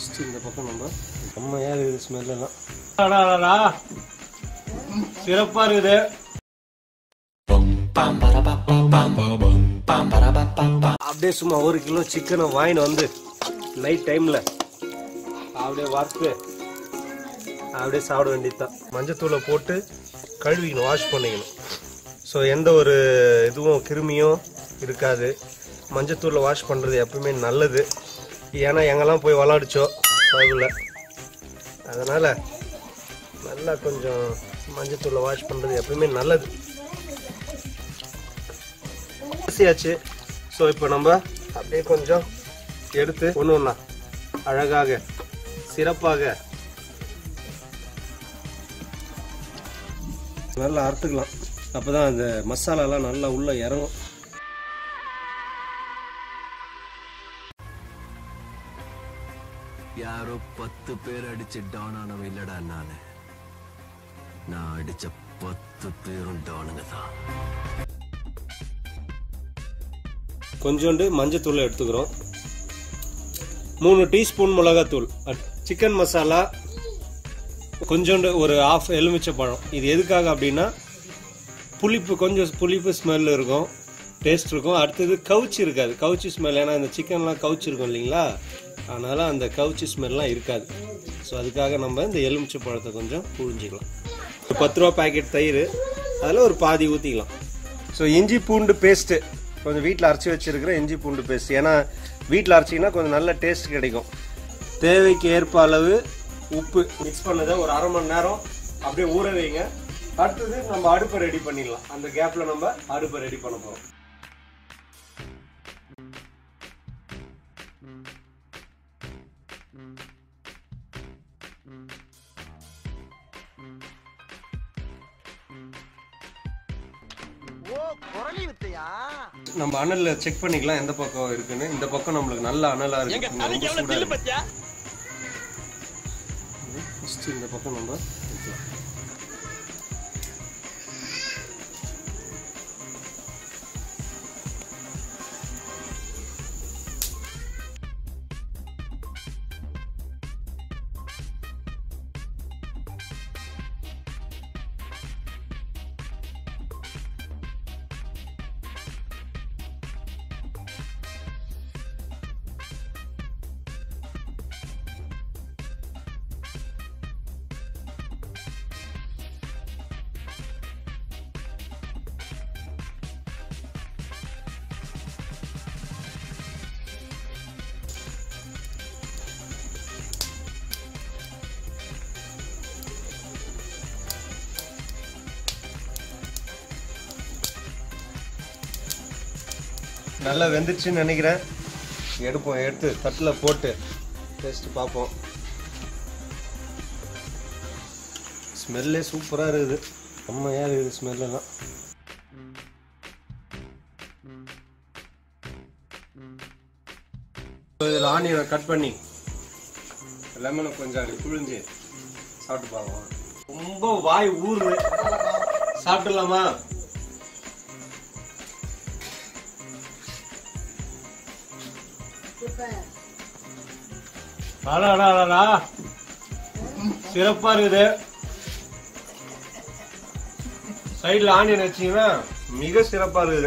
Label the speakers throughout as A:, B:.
A: First இந்த பக்கம் நம்ம செம்மையாக இருக்குது ஸ்மெல்லாம்
B: அடாடாடா. சிறப்பா இருக்குது
A: அப்படியே சும்மா ஒரு கிலோ சிக்கனை வாங்கிட்டு வந்து நைட் டைமில் அப்படியே வறுத்து அப்படியே சாப்பிட வேண்டியதுதான் மஞ்சத்தூளை போட்டு கழுவிக்கணும் வாஷ் பண்ணிக்கணும் ஸோ எந்த ஒரு இதுவும் கிருமியும் இருக்காது மஞ்சத்தூளில் வாஷ் பண்ணுறது எப்பவுமே நல்லது ஏன்னா எங்கெல்லாம் போய் விளாடிச்சோம் அதுல அதனால் நல்லா கொஞ்சம் மஞ்சத்தூளில் வாஷ் பண்ணுறது எப்பவுமே நல்லது ஆச்சு ஸோ இப்போ நம்ம அப்படியே கொஞ்சம் எடுத்து ஒன்று ஒன்றா அழகாக சிறப்பாக நல்லா அறுத்துக்கலாம் அப்போ தான் அந்த மசாலாலாம் நல்லா உள்ளே இறங்கும்
C: யாரோ பத்து பேர் அடிச்சு டவுன் ஆனவன் இல்லடா நானு நான் அடிச்ச பத்து பேரும் டவுனுங்க தான்
A: கொஞ்சோண்டு மஞ்சத்தூள் எடுத்துக்கிறோம் மூணு டீஸ்பூன் மிளகாத்தூள் சிக்கன் மசாலா கொஞ்சோண்டு ஒரு ஆஃப் எலுமிச்சை பழம் இது எதுக்காக அப்படின்னா புளிப்பு கொஞ்சம் புளிப்பு ஸ்மெல் இருக்கும் டேஸ்ட் இருக்கும் அடுத்தது கவுச்சி இருக்காது கவுச்சி ஸ்மெல் ஏன்னா இந்த சிக்கன்லாம் கவுச்சி இருக்கும் இல்லைங்களா அதனால அந்த கவுச்சி ஸ்மெல்லாம் இருக்காது ஸோ அதுக்காக நம்ம இந்த எலுமிச்சை பழத்தை கொஞ்சம் புழிஞ்சிக்கலாம் ஒரு பத்து ரூபா பாக்கெட் தயிர் அதில் ஒரு பாதி ஊற்றிக்கலாம் ஸோ இஞ்சி பூண்டு பேஸ்ட்டு கொஞ்சம் வீட்டில் அரைச்சி வச்சிருக்கிற இஞ்சி பூண்டு பேஸ்ட் ஏன்னா வீட்டில் அரைச்சிங்கன்னா கொஞ்சம் நல்ல டேஸ்ட் கிடைக்கும் தேவைக்கு ஏற்ப அளவு உப்பு மிக்ஸ் பண்ணதை ஒரு அரை மணி நேரம் அப்படியே ஊற வைங்க அடுத்தது நம்ம அடுப்பை ரெடி பண்ணிடலாம் அந்த கேப்பில் நம்ம அடுப்பை ரெடி பண்ண போகிறோம் நம்ம அனல்ல செக் பண்ணிக்கலாம் எந்த பக்கம் இருக்குன்னு இந்த பக்கம் நம்மளுக்கு நல்ல அனலா இருக்கு இங்க ரொம்ப சூடா இருக்கு. First இந்த பக்கம் நம்ம வைக்கலாம். நல்லா வெந்துச்சுன்னு நினைக்கிறேன் எடுப்போம் எடுத்து தட்டில் போட்டு டேஸ்ட் பார்ப்போம் ஸ்மெல்லே சூப்பராக இருக்குது செம்மையாக இருக்குது ஸ்மெல்லாம் இதில் ஆனியனை கட் பண்ணி லெமனை கொஞ்சம் அப்படி புழிஞ்சு சாப்பிட்டு பார்க்கலாம் ரொம்ப வாய் ஊறுது சாப்பிட்டுலாமா
B: அடாடாடா. சிறப்பா இருக்குது
A: சைடில் ஆனியன் வச்சீங்கன்னா மிக சிறப்பாக இருக்குது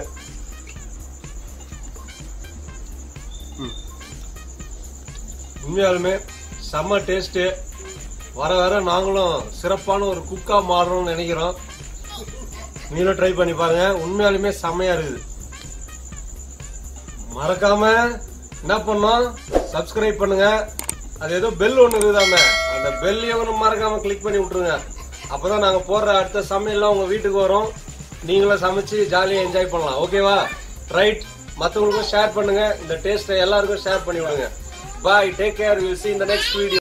A: ம். உண்மையாலுமே செம்ம டேஸ்ட்டு வர வர நாங்களும் சிறப்பான ஒரு குக்கா மாறணும்னு நினைக்கிறோம் நீங்களும் ட்ரை பண்ணி பாருங்க உண்மையாலுமே செம்மையா இருக்குது மறக்காம என்ன பண்ணோம் சப்ஸ்கிரைப் பண்ணுங்க அது ஏதோ பெல் ஒன்று இருக்குதாம அந்த பெல்லையும் ஒன்று மறக்காம கிளிக் பண்ணி விட்டுருங்க அப்பதான் நாங்க போடுற அடுத்த சமையல்லாம் உங்க வீட்டுக்கு வரும் நீங்களும் சமைச்சு ஜாலியா என்ஜாய் பண்ணலாம் ஓகேவா ரைட் மற்றவங்களுக்கும் ஷேர் பண்ணுங்க இந்த டேஸ்ட்டை எல்லாருக்கும் ஷேர் பண்ணி விடுங்க bye take care will see in the next video